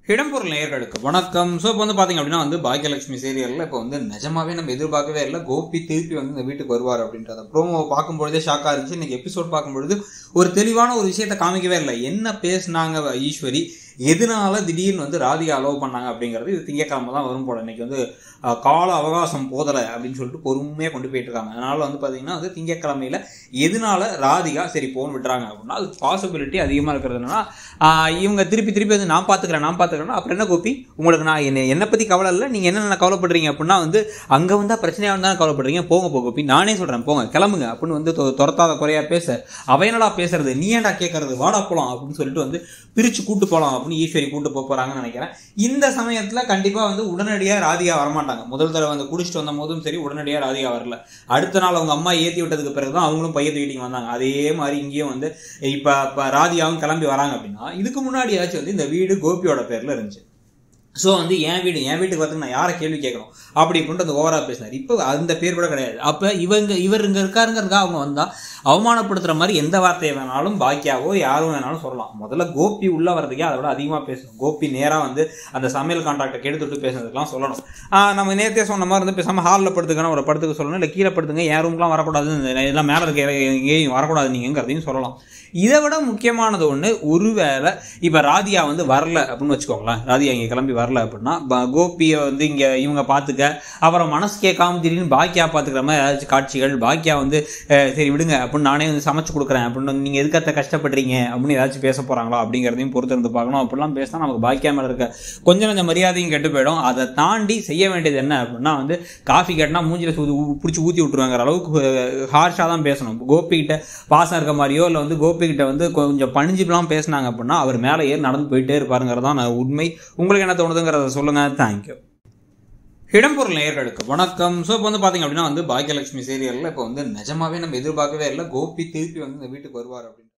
இடம்பொருள் நேயர்களுக்கு வணக்கம் ஸோ இப்போ வந்து பார்த்தீங்க அப்படின்னா வந்து பாக்கியலட்சுமி சீரியலில் இப்போ வந்து நிஜமாவே நம்ம எதிர்பார்க்கவே இல்லை கோபி திருப்பி வந்து இந்த வீட்டுக்கு வருவார் அப்படின்றத ப்ரோமோ பார்க்கும்பொழுதே ஷாக்காக இருந்துச்சு இன்னைக்கு எபிசோட் பார்க்கும்பொழுது ஒரு தெளிவான ஒரு விஷயத்தை காமிக்கவே இல்லை என்ன பேசுனாங்க ஈஸ்வரி எதனால திடீர்னு வந்து ராதிகா அலோவ் பண்ணாங்க அப்படிங்கிறது இது திங்கக்கிழமை தான் வரும் போல இன்னைக்கு வந்து அஹ், கால அவகாசம் போதலை அப்படின்னு சொல்லிட்டு பொறுமையாக கொண்டு போயிட்டு இருக்காங்க அதனால வந்து பார்த்தீங்கன்னா வந்து திங்கக்கிழமையில எதனால ராதிகா சரி போன் விடுறாங்க அப்படின்னா அது பாசிபிலிட்டி அதிகமாக இருக்கிறது என்னன்னா ஆஹ், இவங்க திருப்பி திருப்பி வந்து நான் பார்த்துக்கிறேன் நான் பார்த்துக்கிறேன் அப்புறம் என்ன கோபி உங்களுக்கு நான் என்ன என்னை பற்றி கவலை இல்லை நீங்கள் என்னென்ன கவலைப்படுறீங்க அப்படின்னா வந்து அங்கே வந்தால் பிரச்சனையாக இருந்தால் கவலைப்படுறீங்க போங்க போ கோபி நானே சொல்கிறேன் போங்க கிளம்புங்க அப்படின்னு வந்து தொ- துரத்தாத குறையா பேச அவ என்னடா பேசுறது நீ ஏன்டா கேட்கறது வாடா போலாம் அப்படின்னு சொல்லிட்டு வந்து பிரிச்சு கூட்டு போலாம் அப்படின்னு ஈஸ்வரி கூட்டு போக போறாங்கன்னு நினைக்கிறேன் இந்த சமயத்துல கண்டிப்பா வந்து உடனடியா ராதிகா வரமாட்டாங்க முதல் தடவை வந்து குடிச்சிட்டு வந்த போதும் சரி உடனடியா ராதிகா வரல அடுத்த நாள் அவங்க அம்மா ஏத்தி விட்டதுக்கு பிறகுதான் அவங்களும் பைய தூக்கிட்டு வந்தாங்க அதே மாதிரி இங்கேயும் வந்து இப்ப இப்ப ராதிகாவும் கிளம்பி வராங்க அப்படின்னா இதுக்கு முன்னாடியாச்சும் வந்து இந்த வீடு கோபியோட பேர்ல இருந்துச்சு ஸோ வந்து என் வீடு என் வீட்டுக்கு வரதுக்கு நான் யாரை கேள்வி கேட்கணும் அப்படி இப்படின்ட்டு அந்த ஓவரா பேசினார் இப்போ அந்த பேர் கூட கிடையாது அப்போ இவங்க இவர் இங்கே இருக்காருங்கிறதுக்காக அவங்க வந்தா அவமானப்படுத்துற மாதிரி எந்த வார்த்தையை வேணாலும் பாக்கியாவோ யாரும் வேணாலும் சொல்லலாம் முதல்ல கோபி உள்ள வரதுக்கே அதை விட அதிகமாக பேசணும் கோபி நேராக வந்து அந்த சமையல் கான்ட்ராக்டை கெடுத்துட்டு பேசுறதுக்கெல்லாம் சொல்லணும் ஆஹ் நம்ம நேரத்தே சொன்ன மாதிரி வந்து பேசாமல் ஹாலில் படுத்துக்கணும் ஒரு படுத்துக்க சொல்லணும் இல்லை கீழே படுத்துங்க என் ரூம்லாம் வரக்கூடாது இந்த இதெல்லாம் மேலே இருக்க எங்கேயும் வரக்கூடாது நீங்கிறதையும் சொல்லலாம் இதை விட முக்கியமானது ஒன்று ஒருவேளை இப்போ ராதியா வந்து வரல அப்படின்னு வச்சுக்கோங்களேன் ராதியா இங்கே கிளம்பி வரல அப்படின்னா ப- கோபியை வந்து இங்கே இவங்க பார்த்துக்க அப்புறம் மனசு கேட்காம திடீர்னு பாக்கியா பார்த்துக்கிற மாதிரி ஏதாச்சும் காட்சிகள் பாக்கியா வந்து அஹ், சரி விடுங்க அப்படின்னு நானே வந்து சமைச்சு கொடுக்குறேன் அப்படின்னு நீங்கள் எதுக்கத்த கஷ்டப்படுறீங்க அப்படின்னு ஏதாச்சும் பேச போகிறாங்களா அப்படிங்கிறதையும் பொறுத்து இருந்து பார்க்கணும் அப்படிலாம் பேசினா நமக்கு பாக்கியா மேலே இருக்க கொஞ்சம் கொஞ்சம் மரியாதையும் கெட்டு போயிடும் அதை தாண்டி செய்ய வேண்டியது என்ன அப்படின்னா வந்து காஃபி கேட்டினா மூஞ்சில சூதி பிடிச்சி ஊற்றி விட்டுருவாங்கிற அளவுக்கு ஹார்ஷாக தான் பேசணும் கோபி கிட்ட பாசம் இருக்க மாதிரியோ இல்லை வந்து கோபி கிட்ட வந்து கொஞ்சம் பணிஞ்சுலாம் பேசினாங்க அப்படின்னா அவர் மேலே ஏறி நடந்து போயிட்டே இருப்பாருங்கிறது தான் நான் உண்மை உங்களுக்கு என்ன தோணுதுங்கிறத சொல்லுங்க தேங்க்யூ இடம்பொருள் நேயர்களுக்கு வணக்கம் ஸோ இப்போ வந்து பார்த்தீங்க அப்படின்னா வந்து பாக்கியலட்சுமி சீரியலில் இப்போ வந்து நிஜமாவே நம்ம எதிர்பார்க்கவே இல்லை கோபி திருப்பி வந்து இந்த வீட்டுக்கு வருவார் அப்படின்னு